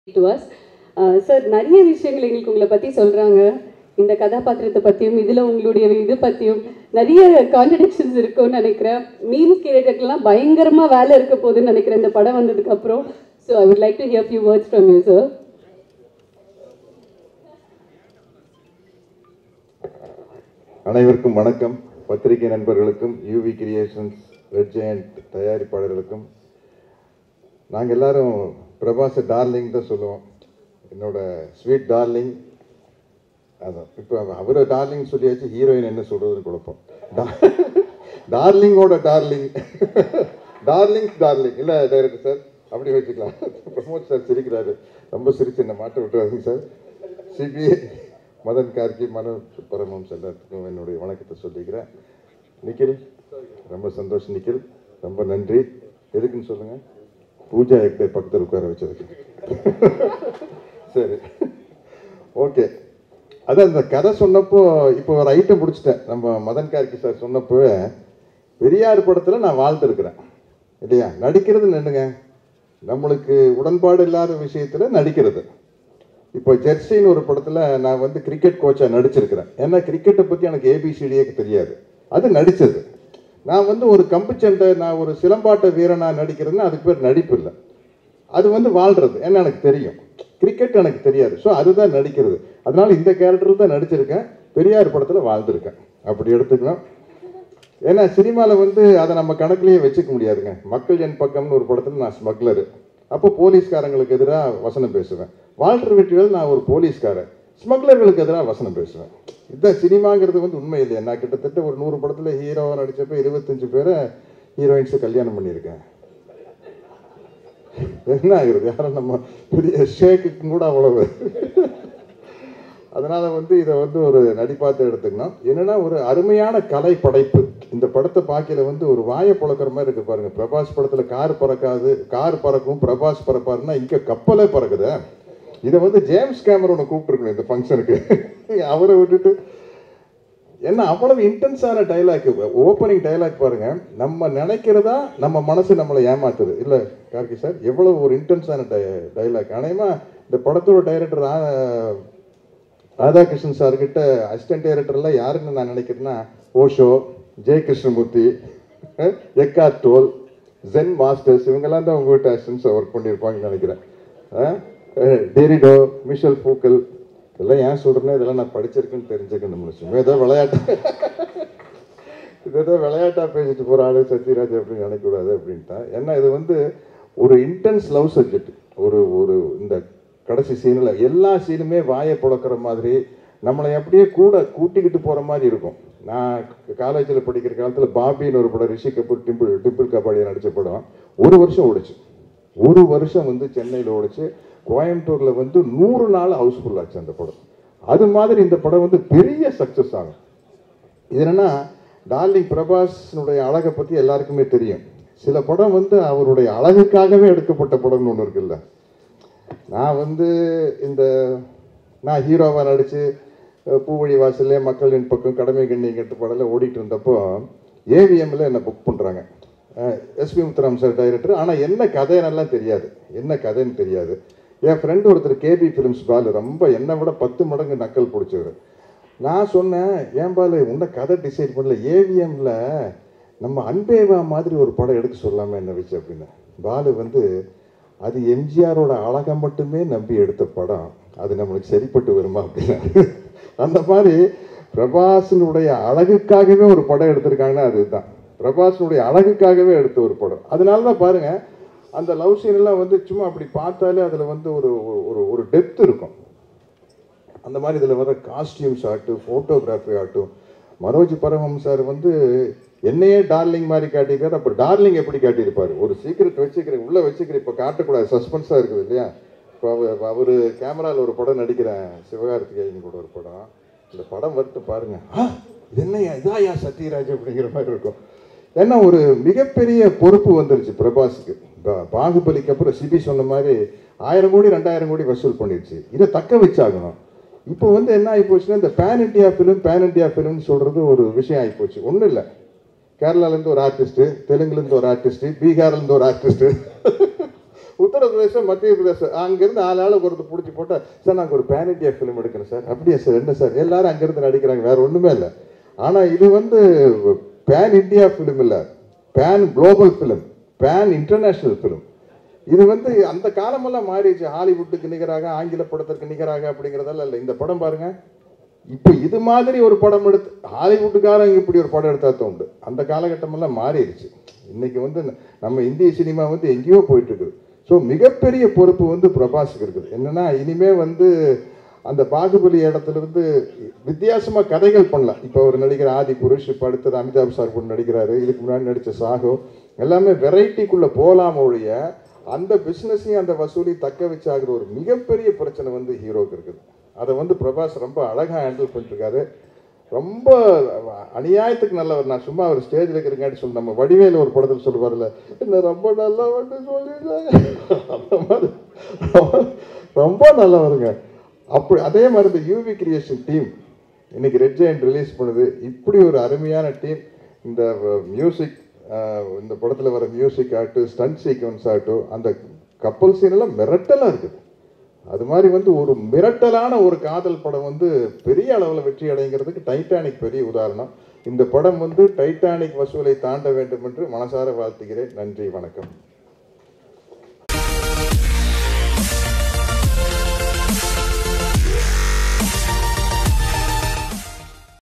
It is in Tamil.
டு அஸ் சார் நிறைய விஷயங்கள் எங்களுக்கு உங்களை பற்றி சொல்கிறாங்க இந்த கதாபாத்திரத்தை பற்றியும் இதில் உங்களுடைய இது பற்றியும் நிறைய கான்ட்ரடிக்ஷன்ஸ் இருக்கும்னு நினைக்கிறேன் மீம்ஸ் கிரியேட்டருக்கெல்லாம் பயங்கரமாக வேலை இருக்க போகுதுன்னு நினைக்கிறேன் இந்த படம் வந்ததுக்கப்புறம் so I would like to hear few words from you sir அனைவருக்கும் வணக்கம் பத்திரிகை நண்பர்களுக்கும் யூவி கிரியேஷன்ஸ் ரெட் ஜெயண்ட் தயாரிப்பாளர்களுக்கும் நாங்கள் எல்லாரும் பிரபாஸை டார்லிங் தான் சொல்லுவோம் என்னோட ஸ்வீட் டார்லிங் அதான் இப்போ அவரை டார்லிங் சொல்லியாச்சு ஹீரோயின் என்ன சொல்கிறதுன்னு குழப்பம் டார்லிங்கோட டார்லிங் டார்லிங் டார்லிங் இல்லை டைரக்டர் சார் அப்படி வச்சுக்கலாம் பிரமோத் சார் சிரிக்கிறாரு ரொம்ப சிரிச்சு என்ன மாட்ட விட்டுறாருங்க சார் சிபிஐ மதன் கார்கி மனோ பரமஹம்ஸ் எல்லாத்துக்கும் என்னுடைய வணக்கத்தை சொல்லிக்கிறேன் நிக்கில் ரொம்ப சந்தோஷம் நிக்கில் ரொம்ப நன்றி எதுக்குன்னு சொல்லுங்க பூஜா எக்டை பக்கத்தில் உட்கார வச்சதுக்கு சரி ஓகே அதான் இந்த கதை சொன்னப்போ இப்போ ஒரு ஐட்டம் பிடிச்சிட்டேன் நம்ம மதன் கார்கி சார் சொன்னப்போவே பெரியார் படத்தில் நான் வாழ்ந்துருக்கிறேன் இல்லையா நடிக்கிறது நின்றுங்க நம்மளுக்கு உடன்பாடு இல்லாத விஷயத்தில் நடிக்கிறது இப்போ ஜெர்சின்னு ஒரு படத்தில் நான் வந்து கிரிக்கெட் கோச்சாக நடிச்சிருக்கிறேன் ஏன்னா கிரிக்கெட்டை பற்றி எனக்கு ஏபிசிடியே தெரியாது அது நடித்தது நான் வந்து ஒரு கம்புச்சண்டை நான் ஒரு சிலம்பாட்ட வீரனாக நடிக்கிறேன்னா அதுக்கு பேர் நடிப்பு இல்லை அது வந்து வாழ்கிறது ஏன்னா எனக்கு தெரியும் கிரிக்கெட் எனக்கு தெரியாது ஸோ அதுதான் நடிக்கிறது அதனால இந்த கேரக்டர் தான் நடிச்சிருக்கேன் பெரியார் படத்தில் வாழ்ந்திருக்கேன் அப்படி எடுத்துக்கலாம் ஏன்னா சினிமாவில் வந்து அதை நம்ம கணக்குலேயே வச்சுக்க முடியாதுங்க மக்கள் என் பக்கம்னு ஒரு படத்தில் நான் ஸ்மக்லரு அப்போ போலீஸ்காரங்களுக்கு எதிராக வசனம் பேசுவேன் வால்டர் வெற்றிவேல் நான் ஒரு போலீஸ்காரன் ஸ்மக்லர்களுக்கு எதிராக வசனம் பேசுவேன் இதுதான் சினிமாங்கிறது வந்து உண்மை இல்லையா நான் கிட்டத்தட்ட ஒரு நூறு படத்தில் ஹீரோவாக நடித்தப்போ இருபத்தஞ்சு பேரை ஹீரோயின்ஸை கல்யாணம் பண்ணியிருக்கேன் என்ன ஆகுறது யாரும் நம்ம பெரிய ஷேக்குக்கு கூட அவ்வளவு அதனால வந்து இதை வந்து ஒரு நடிப்பாத்த எடுத்துக்கணும் என்னன்னா ஒரு அருமையான கலை படைப்பு இந்த படத்தை பார்க்கல வந்து ஒரு வாயை புழக்கிற மாதிரி இருக்கு பாருங்க பிரபாஸ் படத்துல கார் பறக்காது கார் பறக்கும் பிரபாஸ் பறப்பாருன்னா இங்க கப்பலே பறக்குது இதை வந்து ஜேம்ஸ் கேமரோனை கூப்பிட்டுருக்கணும் இந்த ஃபங்க்ஷனுக்கு அவரை விட்டுட்டு ஏன்னா அவ்வளவு இன்டென்ஸான டைலாக் ஓப்பனிங் டைலாக் பாருங்க நம்ம நினைக்கிறதா நம்ம மனசு நம்மளை ஏமாத்துது இல்லை கார்கி சார் எவ்வளவு ஒரு இன்டென்ஸான டை டைலாக் அநேகமா இந்த படத்தோட டைரக்டர் ராதாகிருஷ்ணன் சார்கிட்ட அசிஸ்டன்ட் டைரக்டர்லாம் யாருன்னு நான் நினைக்கிறேன்னா Osho Jaya Krishnamurti ah, Eckhart Tolle Zen masters இவங்கெல்லாம் தான் உங்ககிட்ட அசிஸ்டன்ஸ் ஒர்க் பண்ணியிருப்பாங்கன்னு நினைக்கிறேன் அஹ், அஹ், டெரிடோ மிஷல் பூக்கல் இதெல்லாம் ஏன் சொல்கிறேன்னா இதெல்லாம் நான் படிச்சிருக்கேன்னு தெரிஞ்சுக்கணும் நம்ம சும்மா ஏதோ விளையாட்டு இது ஏதோ விளையாட்டா பேசிட்டு போற ஆளு சத்யராஜ் அப்படின்னு நினைக்கக்கூடாது அப்படின்ட்டா ஏன்னா இது வந்து ஒரு இன்டென்ஸ் லவ் சப்ஜெக்ட் ஒரு ஒரு இந்த கடைசி சீனில் எல்லா சீனுமே வாயை புழக்கிற மாதிரி நம்மளை அப்படியே கூட கூட்டிக்கிட்டு போகிற மாதிரி இருக்கும் நான் காலேஜில் படிக்கிற காலத்தில் பாபின்னு ஒரு படம் ரிஷி கபூர் டிம்பிள் டிம்பிள் கபாடியை நடித்த படம் ஒரு வருஷம் ஓடிச்சு ஒரு வருஷம் வந்து சென்னையில் ஓடிச்சு கோயம்புத்தூரில் வந்து நூறு நாள் ஹவுஸ்ஃபுல் ஆச்சு அந்த படம் அது மாதிரி இந்த படம் வந்து பெரிய சக்ஸஸ் ஆகும் இது என்னன்னா டார்லிங் பிரபாஸ்னுடைய அழகை பற்றி எல்லாருக்குமே தெரியும் சில படம் வந்து அவருடைய அழகுக்காகவே எடுக்கப்பட்ட படம்னு ஒன்று இருக்குல்ல நான் வந்து இந்த நான் ஹீரோவாக நடித்து பூவழி வாசல்லே மக்களின் பக்கம் கடமை கண்ணியம் கட்டு படம்ல ஓடிட்டு இருந்தப்போ ஏவிஎம்ல என்னை புக் பண்ணுறாங்க எஸ்பி முத்துராம் சார் டைரக்டர் ஆனால் என்ன கதைன்னெல்லாம் தெரியாது என்ன கதைன்னு தெரியாது என் ஃப்ரெண்டு ஒருத்தர் கேபி ஃபிலிம்ஸ் பாலு ரொம்ப என்னை விட பத்து மடங்கு நக்கல் பிடிச்சவர் நான் சொன்னேன் ஏன் பாலு உன்ன கதை டிசைட் பண்ணல ஏவிஎம்ல நம்ம அன்பேவா மாதிரி ஒரு படம் எடுக்க சொல்லாம என்ன வச்சு அப்படின்னு பாலு வந்து அது எம்ஜிஆரோட அழகை மட்டுமே நம்பி எடுத்த படம் அது நம்மளுக்கு சரிப்பட்டு வருமா அப்படின்னு அந்த மாதிரி பிரபாசனுடைய அழகுக்காகவே ஒரு படம் எடுத்திருக்காங்கன்னா அதுதான் பிரபாசனுடைய அழகுக்காகவே எடுத்த ஒரு படம் அதனால தான் பாருங்க அந்த லவ் சீன் எல்லாம் வந்து சும்மா அப்படி பார்த்தாலே அதுல வந்து ஒரு ஒரு ஒரு டெப்த் இருக்கும் அந்த மாதிரி இதில் வர காஸ்டியூம்ஸ் ஆகட்டும் ஃபோட்டோகிராஃபி ஆகட்டும் மனோஜ் பரமம் சார் வந்து என்னையே டார்லிங் மாதிரி காட்டியிருக்காரு அப்போ டார்லிங் எப்படி காட்டியிருப்பாரு ஒரு சீக்கிரட் வச்சுக்கிறேன் உள்ளே வச்சுக்கிறேன் இப்போ காட்டக்கூடாது சஸ்பென்ஸாக இருக்குது இல்லையா இப்போ அவர் அவர் கேமராவில் ஒரு படம் நடிக்கிறேன் சிவகார்த்திகேயன் கூட ஒரு படம் இந்த படம் வரட்டு பாருங்க "ஆ, இது என்னய்யா இதாயா சத்யராஜ் அப்படிங்கிற மாதிரி இருக்கும் ஏன்னா ஒரு மிகப்பெரிய பொறுப்பு வந்துருச்சு பிரபாஸுக்கு பா- பாகுபலிக்கு அப்புறம் சிபி சொன்ன மாதிரி ஆயிரம் கோடி ரெண்டாயிரம் கோடி வசூல் பண்ணிடுச்சு இதை தக்க வச்சாகணும் இப்போ வந்து என்ன ஆகி போச்சுன்னா இந்த pan India film pan India ஃபிலிம்னு சொல்றது ஒரு விஷயம் ஆகி போச்சு ஒன்றும் இல்லை கேரளாலேருந்து ஒரு ஆர்டிஸ்ட்டு தெலுங்குலேருந்து ஒரு ஆர்டிஸ்ட்டு பீகார்லேருந்து ஒரு ஆர்டிஸ்ட்டு உத்தரப்பிரதேசம் மத்திய பிரதேசம் அங்கேருந்து ஆள் ஆளுக்கு ஒருத்தர் பிடிச்சி போட்டால் சார் நாங்கள் ஒரு பேன் இண்டியா ஃபிலிம் எடுக்கணும் சார் அப்படியா சார் என்ன சார் எல்லாரும் அங்கேருந்து நடிக்கிறாங்க வேற ஒன்றுமே இல்லை ஆனால் இது வந்து பேன் இண்டியா ஃபிலிம் இல்லை pan global film pan international film இது வந்து அந்த காலமெல்லாம் மாறிடுச்சு ஹாலிவுட்டுக்கு நிகராக ஆங்கில படத்திற்கு நிகராக அப்படிங்கிறதெல்லாம் இல்லை இந்த படம் பாருங்க இப்போ இது மாதிரி ஒரு படம் எடுத்து ஹாலிவுட்டுக்காரங்க இப்படி ஒரு படம் எடுத்தா தான் உண்டு அந்த காலகட்டமெல்லாம் மாறிடுச்சு இன்னைக்கு வந்து நம்ம இந்திய சினிமா வந்து எங்கேயோ போயிட்டு இருக்குது ஸோ மிகப்பெரிய பொறுப்பு வந்து பிரபாஸுக்கு இருக்குது என்னன்னா இனிமே வந்து அந்த பாகுபலி இடத்துல இருந்து வித்தியாசமா கதைகள் பண்ணலாம் இப்போ ஒரு நடிகர் ஆதி புருஷ் இப்போ அடுத்தது அமிதாப் சார் கூட நடிக்கிறாரு இதுக்கு முன்னாடி நடிச்ச சாகோ எல்லாமே வெரைட்டிக்குள்ள போலாம் ஒழிய அந்த பிஸ்னஸையும் அந்த வசூலி தக்க வச்சாகிற ஒரு மிகப்பெரிய பிரச்சனை வந்து ஹீரோக்கு இருக்குது அதை வந்து பிரபாஸ் ரொம்ப அழகா ஹேண்டில் பண்ணிருக்காரு ரொம்ப அநியாயத்துக்கு நல்லவர் நான் சும்மா அவர் ஸ்டேஜில் இருக்கிறங்காட்டி சொல்லி நம்ம வடிவேல ஒரு படத்தில் சொல்லுவார்ல என்ன ரொம்ப நல்லவன்னு சொல்லிடுறாங்க அந்த மாதிரி ரொம்ப நல்லவருங்க அப்படி அதே மாதிரி இந்த யூவி கிரியேஷன் டீம் இன்னைக்கு ரெட் ஜெயண்ட் ரிலீஸ் பண்ணுது இப்படி ஒரு அருமையான டீம் இந்த மியூசிக் இந்த படத்தில் வர மியூசிக் ஆகட்டும் ஸ்டண்ட் சீக்வன்ஸ் ஆகட்டும் அந்த கப்பல் சீன் எல்லாம் மிரட்டலாக இருக்குது அது மாதிரி வந்து ஒரு மிரட்டலான ஒரு காதல் படம் வந்து பெரிய அளவில் வெற்றி அடைங்கிறதுக்கு டைட்டானிக் பெரிய உதாரணம் இந்த படம் வந்து டைட்டானிக் வசூலை தாண்ட வேண்டும் என்று மனசார வாழ்த்துகிறேன் நன்றி வணக்கம்